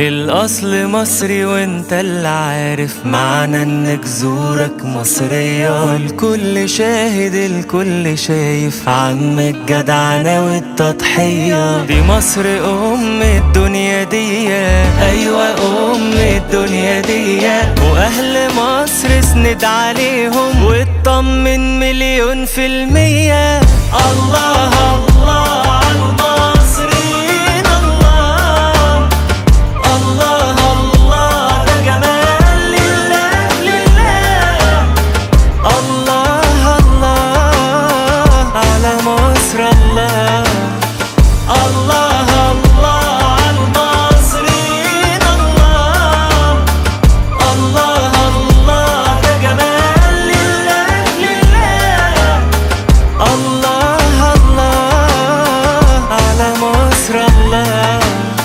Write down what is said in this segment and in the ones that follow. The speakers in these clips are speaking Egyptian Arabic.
الأصل مصري وانت اللي عارف معنى ان جذورك مصرية الكل شاهد الكل شايف عم الجدعنة والتضحية دي مصر أم الدنيا دي أيوة أم الدنيا دي وأهل مصر اسند عليهم واطمن مليون في المية الله الله على المصريين الله الله الله ده جمال لله لله الله الله على مصر الله الله الله على المصريين الله الله الله ده جمال لله لله الله الله على مصر الله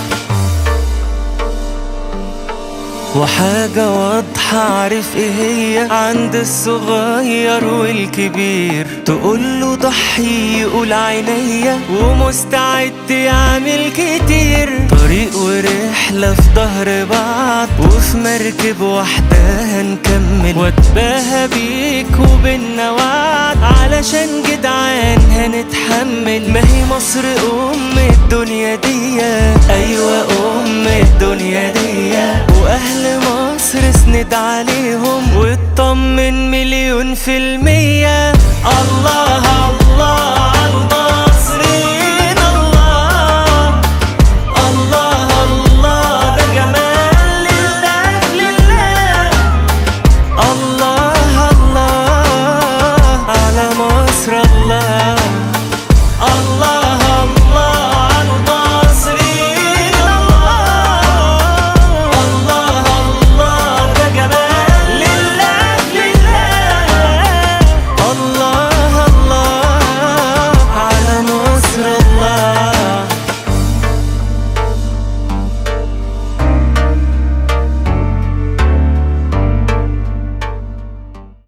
وحاجة واضحة عارف ايه هي عند الصغير والكبير تقوله ضحي يقول عينيا ومستعد يعمل كتير طريق ورحلة في ظهر بعض وفي مركب واحدة هنكمل واتباهى بيك وبينا وعد علشان جدعان هنتحمل ما هي مصر أم الدنيا دي أيوة أم الدنيا دي وأهل مصر اسند عليهم واطمن مليون في المية الله